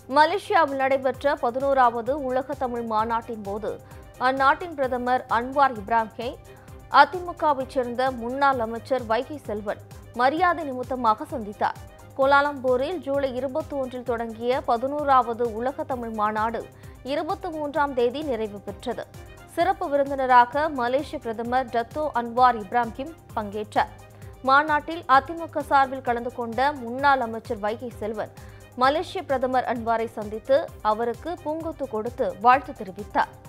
மலேசியாவில் நடைபெற்ற பதினோராவது உலக தமிழ் மாநாட்டின் போது அந்நாட்டின் பிரதமர் அன்வார் இப்ராஹிமை அதிமுகவைச் சேர்ந்த முன்னாள் அமைச்சர் வைகை செல்வன் மரியாதை நிமித்தமாக சந்தித்தார் கோலாலம்பூரில் ஜூலை இருபத்தி ஒன்றில் தொடங்கிய பதினோராவது உலக தமிழ் மாநாடு இருபத்தி மூன்றாம் தேதி நிறைவு பெற்றது சிறப்பு விருந்தினராக மலேசிய பிரதமர் டத்தோ அன்வார் இப்ராஹிம் பங்கேற்றார் மாநாட்டில் அதிமுக சார்பில் கலந்து கொண்ட முன்னாள் அமைச்சர் வைகை செல்வன் மலேசிய பிரதமர் அன்வாரை சந்தித்து அவருக்கு பூங்கொத்து கொடுத்து வாழ்த்து தெரிவித்தார்